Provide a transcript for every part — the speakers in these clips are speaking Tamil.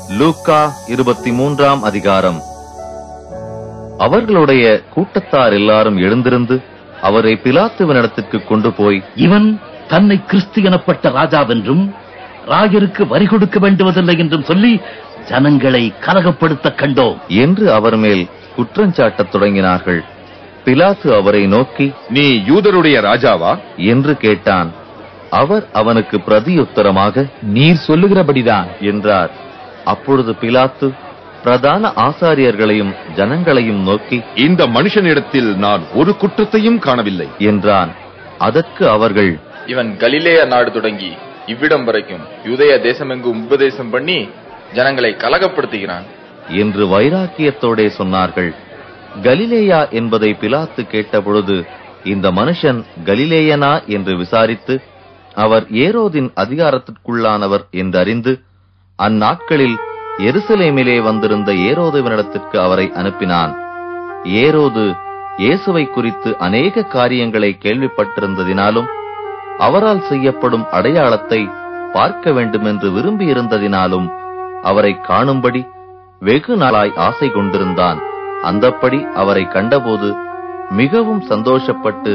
லூக்கா இருபத்தி மூன்றாம் அதிகாரம் அவர்களுடைய கூட்டத்தார் எல்லாரும் எழுந்திருந்து அவரை பிலாத்துவனிடத்திற்கு கொண்டு போய் இவன் தன்னை கிறிஸ்து எனப்பட்ட ராஜாவென்றும் ராஜருக்கு வரி கொடுக்க வேண்டுவதில்லை என்றும் சொல்லி ஜனங்களை கலகப்படுத்த கண்டோம் என்று அவர் மேல் குற்றஞ்சாட்டத் தொடங்கினார்கள் பிலாத்து அவரை நோக்கி நீ யூதருடைய ராஜாவா என்று கேட்டான் அவர் அவனுக்கு பிரதியுத்தரமாக நீர் சொல்லுகிறபடிதான் என்றார் அப்பொழுது பிலாத்து பிரதான ஆசாரியர்களையும் ஜனங்களையும் நோக்கி இந்த மனுஷனிடத்தில் நான் ஒரு குற்றத்தையும் காணவில்லை என்றான் அதற்கு அவர்கள் இவன் கலிலேய நாடு தொடங்கி இவ்விடம் வரைக்கும் யூதேய தேசமெங்கும் உபதேசம் பண்ணி ஜனங்களை கலகப்படுத்துகிறான் என்று வைராக்கியத்தோடே சொன்னார்கள் கலிலேயா என்பதை பிலாத்து கேட்டபொழுது இந்த மனுஷன் கலிலேயனா என்று விசாரித்து அவர் ஏரோதின் அதிகாரத்திற்குள்ளானவர் என்றறிந்து அந்நாட்களில் எருசலேமிலே வந்திருந்த ஏரோதுவனிடத்திற்கு அவரை அனுப்பினான் ஏரோது இயேசுவை குறித்து அநேக காரியங்களை கேள்விப்பட்டிருந்ததினாலும் அவரால் செய்யப்படும் அடையாளத்தை பார்க்க வேண்டுமென்று விரும்பியிருந்ததினாலும் அவரை காணும்படி வெகு நாளாய் ஆசை கொண்டிருந்தான் அந்தப்படி அவரை கண்டபோது மிகவும் சந்தோஷப்பட்டு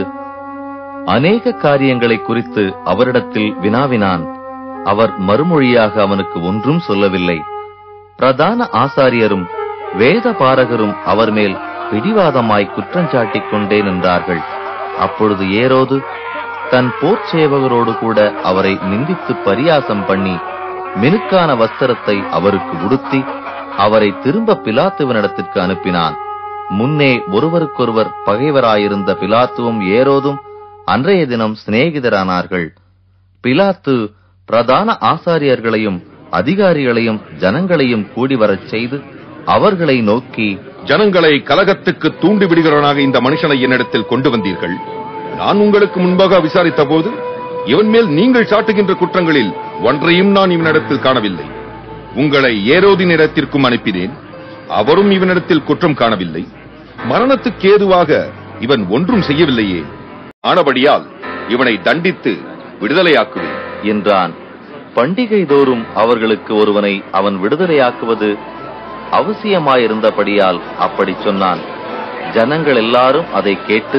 அநேக காரியங்களை குறித்து அவரிடத்தில் வினாவினான் அவர் மறுமொழியாக அவனுக்கு ஒன்றும் சொல்லவில்லை பிரதான ஆசாரியரும் வேத பாரகரும் அவர் மேல் பிடிவாதமாய் குற்றஞ்சாட்டிக் கொண்டே நின்றார்கள் அப்பொழுது ஏரோது தன் போர்ச் சேவகரோடு கூட அவரை நிந்தித்து பரியாசம் பண்ணி மினுக்கான வஸ்திரத்தை அவருக்கு உடுத்தி அவரை திரும்ப பிலாத்துவனிடத்திற்கு அனுப்பினான் முன்னே ஒருவருக்கொருவர் பகைவராயிருந்த பிலாத்துவும் ஏரோதும் அன்றைய தினம் சிநேகிதரானார்கள் பிலாத்து பிரதான ஆசாரியர்களையும் அதிகாரிகளையும் ஜனங்களையும் கூடி வரச் செய்து அவர்களை நோக்கி ஜனங்களை கலகத்துக்கு தூண்டி விடுகிறவனாக இந்த மனுஷனை என்னிடத்தில் கொண்டு வந்தீர்கள் நான் உங்களுக்கு முன்பாக விசாரித்த போது இவன் மேல் நீங்கள் சாட்டுகின்ற குற்றங்களில் ஒன்றையும் நான் இவனிடத்தில் காணவில்லை உங்களை ஏரோதின் இடத்திற்கும் அனுப்பினேன் அவரும் இவனிடத்தில் குற்றம் காணவில்லை மரணத்துக்கு ஏதுவாக இவன் ஒன்றும் செய்யவில்லையே ஆனபடியால் இவனை தண்டித்து விடுதலையாக்குவேன் என்றான் பண்டிகை தோறும் அவர்களுக்கு ஒருவனை அவன் விடுதலையாக்குவது அவசியமாயிருந்தபடியால் அப்படிச் சொன்னான் ஜனங்கள் எல்லாரும் அதை கேட்டு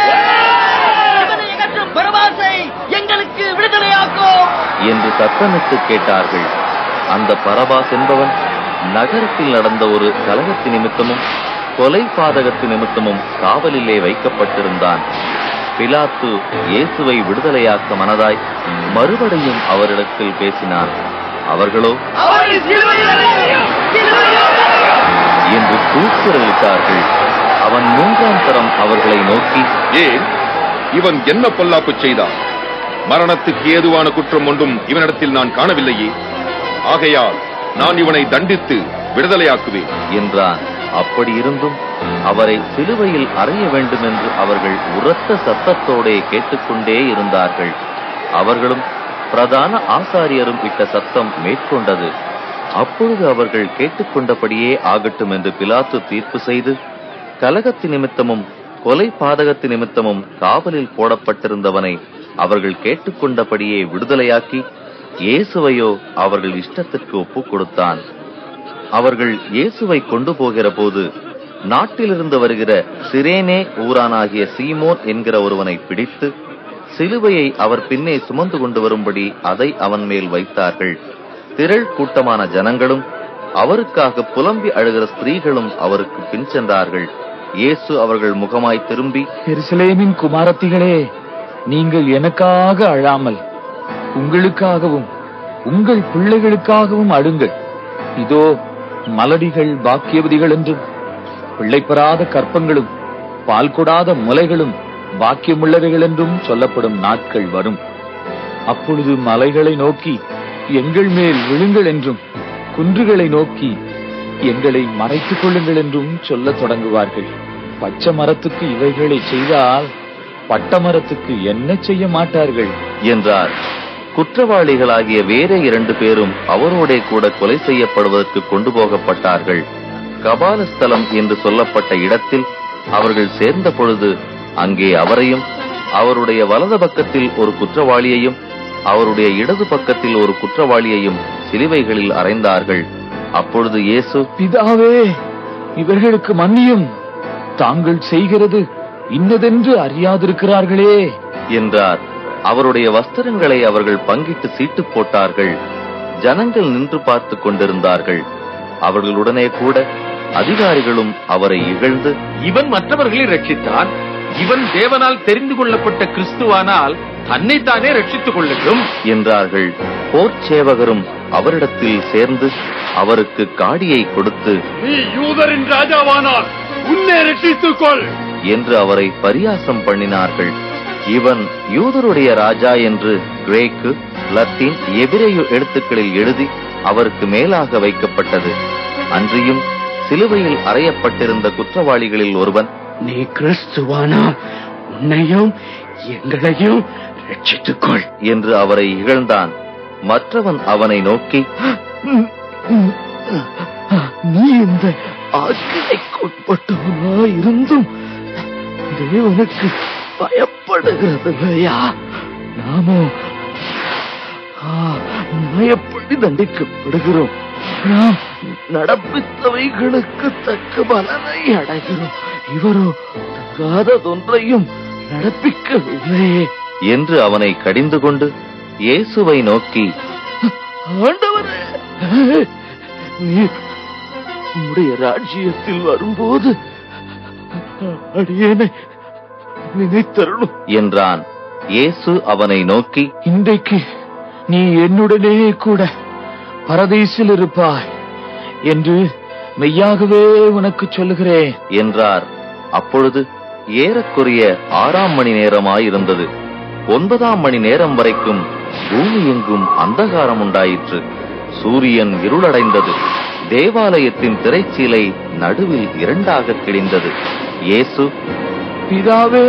பரவாசை எங்களுக்கு விடுதலையாக்கும் என்று சத்தமிட்டு கேட்டார்கள் அந்த பரபாஸ் என்பவன் நகரத்தில் நடந்த ஒரு கலகத்து நிமித்தமும் கொலை பாதகத்து நிமித்தமும் காவலிலே வைக்கப்பட்டிருந்தான் பிலாத்து இயேசுவை விடுதலையாக்க மனதாய் மறுபடியும் அவரிடத்தில் பேசினான் அவர்களோ அவரை சிலுவையில் அறையும்! சிலுவையில் அறையும்! என்று கூக்குரலிட்டார்கள் அவன் மூன்றாம் தரம் அவர்களை நோக்கி ஏன் இவன் என்ன பொல்லாப்பு செய்தான் மரணத்துக்கு ஏதுவான குற்றம் ஒன்றும் இவனிடத்தில் நான் காணவில்லையே ஆகையால் நான் இவனை தண்டித்து விடுதலையாக்குவேன் என்றான் அப்படி இருந்தும் அவரை சிலுவையில் அறைய வேண்டும் என்று அவர்கள் உரத்த சத்தத்தோடே கேட்டுக்கொண்டே இருந்தார்கள் அவர்களும் பிரதான ஆசாரியரும் இட்ட சத்தம் மேற்கொண்டது அப்பொழுது அவர்கள் கேட்டுக்கொண்டபடியே ஆகட்டும் என்று பிலாத்து தீர்ப்பு செய்து கலகத்து நிமித்தமும் கொலை பாதகத்து நிமித்தமும் காவலில் போடப்பட்டிருந்தவனை அவர்கள் கேட்டுக்கொண்டபடியே விடுதலையாக்கி இயேசுவையோ அவர்கள் இஷ்டத்திற்கு ஒப்புக் கொடுத்தான் அவர்கள் இயேசுவை கொண்டு போகிற போது நாட்டிலிருந்து வருகிற சிரேனே ஊரானாகிய சீமோன் என்கிற ஒருவனை பிடித்து சிலுவையை அவர் பின்னே சுமந்து கொண்டு வரும்படி அதை அவன் மேல் வைத்தார்கள் திரள் கூட்டமான ஜனங்களும் அவருக்காக புலம்பி அழுகிற ஸ்திரீகளும் அவருக்கு பின் சென்றார்கள் இயேசு அவர்கள் முகமாய் திரும்பி எருசலேமின் குமாரத்திகளே நீங்கள் எனக்காக அழாமல் உங்களுக்காகவும் உங்கள் பிள்ளைகளுக்காகவும் அழுங்கள் இதோ மலடிகள் பாக்கியவதிகள் என்றும் பிள்ளை பெறாத கற்பங்களும் பால் கொடாத முலைகளும் பாக்கியமுள்ளவைகள் என்றும் சொல்லப்படும் நாட்கள் வரும் அப்பொழுது மலைகளை நோக்கி எங்கள் மேல் விழுங்கள் என்றும் குன்றுகளை நோக்கி எங்களை மறைத்துக் கொள்ளுங்கள் என்றும் சொல்லத் தொடங்குவார்கள் பச்சை மரத்துக்கு இவைகளை செய்தால் பட்ட மரத்துக்கு என்ன செய்ய மாட்டார்கள் என்றார் குற்றவாளிகளாகிய வேற இரண்டு பேரும் அவரோடே கூட கொலை செய்யப்படுவதற்கு கொண்டு போகப்பட்டார்கள் கபாலஸ்தலம் என்று சொல்லப்பட்ட இடத்தில் அவர்கள் சேர்ந்த பொழுது அங்கே அவரையும் அவருடைய வலது பக்கத்தில் ஒரு குற்றவாளியையும் அவருடைய இடது பக்கத்தில் ஒரு குற்றவாளியையும் சிலுவைகளில் அறைந்தார்கள் அப்பொழுது இயேசு பிதாவே இவர்களுக்கு மன்னியும் தாங்கள் செய்கிறது இன்னதென்று அறியாதிருக்கிறார்களே என்றார் அவருடைய வஸ்திரங்களை அவர்கள் பங்கிட்டு சீட்டு போட்டார்கள் ஜனங்கள் நின்று பார்த்து கொண்டிருந்தார்கள் அவர்களுடனே கூட அதிகாரிகளும் அவரை இகழ்ந்து இவன் மற்றவர்களை ரட்சித்தான் இவன் தேவனால் தெரிந்து கொள்ளப்பட்ட கிறிஸ்துவானால் தன்னைத்தானே ரட்சித்துக் கொள்ளட்டும் என்றார்கள் போர்ச்சேவகரும் அவரிடத்தில் சேர்ந்து அவருக்கு காடியை கொடுத்து நீ யூதரின் ராஜாவானால் உன்னை ரட்சித்துக் கொள் என்று அவரை பரியாசம் பண்ணினார்கள் இவன் யூதருடைய ராஜா என்று கிரேக்கு லத்தீன் எபிரேயு எழுத்துக்களில் எழுதி அவருக்கு மேலாக வைக்கப்பட்டது அன்றியும் சிலுவையில் அறையப்பட்டிருந்த குற்றவாளிகளில் ஒருவன் நீ கிறிஸ்துவானா உன்னையும் எங்களையும் ரட்சித்துக்கொள் என்று அவரை இகழ்ந்தான் மற்றவன் அவனை நோக்கி நீ இந்த ஆக்கினைக்குட்பட்டவனா இருந்தும் தேவனுக்கு பயப்படுகிறதில்லையா நாமோ ஆ, நியாயப்படி தண்டிக்கப்படுகிறோம் நாம் நடப்பித்தவைகளுக்கு தக்க பலனை அடைகிறோம் இவரோ தகாததொன்றையும் நடப்பிக்கவில்லையே என்று அவனை கடிந்து கொண்டு இயேசுவை நோக்கி ஆண்டவரே நீர் உம்முடைய ராஜ்யத்தில் வரும்போது அடியேனை நினைத்தருளும் என்றான் இயேசு அவனை நோக்கி இன்றைக்கு நீ என்னுடனே கூட பரதேசில் இருப்பாய் என்று மெய்யாகவே உனக்கு சொல்லுகிறேன் என்றார் அப்பொழுது ஏறக்குறைய ஆறாம் மணி நேரமாயிருந்தது ஒன்பதாம் மணி நேரம் வரைக்கும் பூமி எங்கும் அந்தகாரம் உண்டாயிற்று சூரியன் இருளடைந்தது தேவாலயத்தின் திரைச்சீலை நடுவில் இரண்டாக கிழிந்தது இயேசு பிதாவே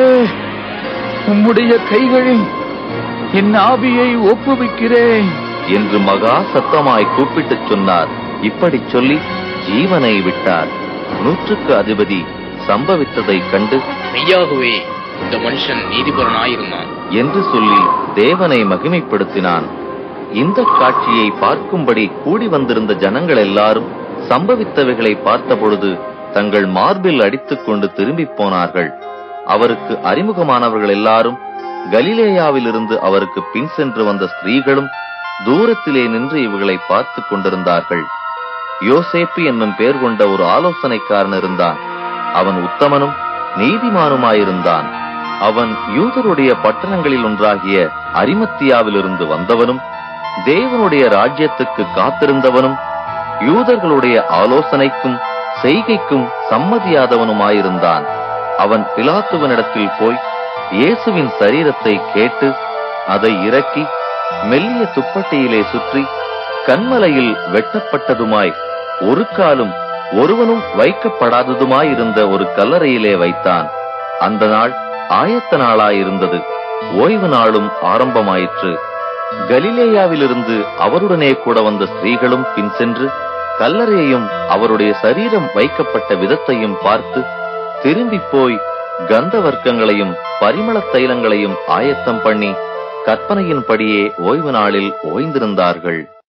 உம்முடைய கைகளில் என் ஆவியை ஒப்புவிக்கிறேன் என்று மகா சத்தமாய் கூப்பிட்டுச் சொன்னார் இப்படிச் சொல்லி ஜீவனை விட்டார் நூற்றுக்கு அதிபதி சம்பவித்ததைக் கண்டு மெய்யாகவே இந்த மனுஷன் நீதிபரனாயிருந்தான் என்று சொல்லி தேவனை மகிமைப்படுத்தினான் இந்த காட்சியை பார்க்கும்படி கூடி வந்திருந்த ஜனங்கள் எல்லாரும் சம்பவித்தவைகளை பார்த்தபொழுது தங்கள் மார்பில் அடித்துக் கொண்டு திரும்பிப் போனார்கள் அவருக்கு அறிமுகமானவர்கள் எல்லாரும் கலிலேயாவிலிருந்து அவருக்கு பின் சென்று வந்த ஸ்திரீகளும் தூரத்திலே நின்று இவர்களை பார்த்துக் கொண்டிருந்தார்கள் யோசேப்பு என்னும் பெயர் கொண்ட ஒரு ஆலோசனைக்காரன் இருந்தான் அவன் உத்தமனும் நீதிமானுமாயிருந்தான் அவன் யூதருடைய பட்டணங்களில் ஒன்றாகிய அரிமத்தியாவிலிருந்து வந்தவனும் தேவனுடைய ராஜ்யத்துக்கு காத்திருந்தவனும் யூதர்களுடைய ஆலோசனைக்கும் செய்கைக்கும் சம்மதியாதவனுமாயிருந்தான் அவன் பிலாத்துவனிடத்தில் போய் இயேசுவின் சரீரத்தை கேட்டு அதை இறக்கி மெல்லிய துப்பட்டியிலே சுற்றி கண்மலையில் வெட்டப்பட்டதுமாய் ஒரு காலும் ஒருவனும் வைக்கப்படாததுமாயிருந்த ஒரு கல்லறையிலே வைத்தான் அந்த நாள் ஆயத்த நாளாயிருந்தது ஓய்வு நாளும் ஆரம்பமாயிற்று கலிலேயாவிலிருந்து அவருடனே கூட வந்த ஸ்திரீகளும் பின் சென்று கல்லறையையும் அவருடைய சரீரம் வைக்கப்பட்ட விதத்தையும் பார்த்து திரும்பிப் போய் கந்த வர்க்கங்களையும் பரிமள தைலங்களையும் ஆயத்தம் பண்ணி கற்பனையின்படியே ஓய்வு நாளில் ஓய்ந்திருந்தார்கள்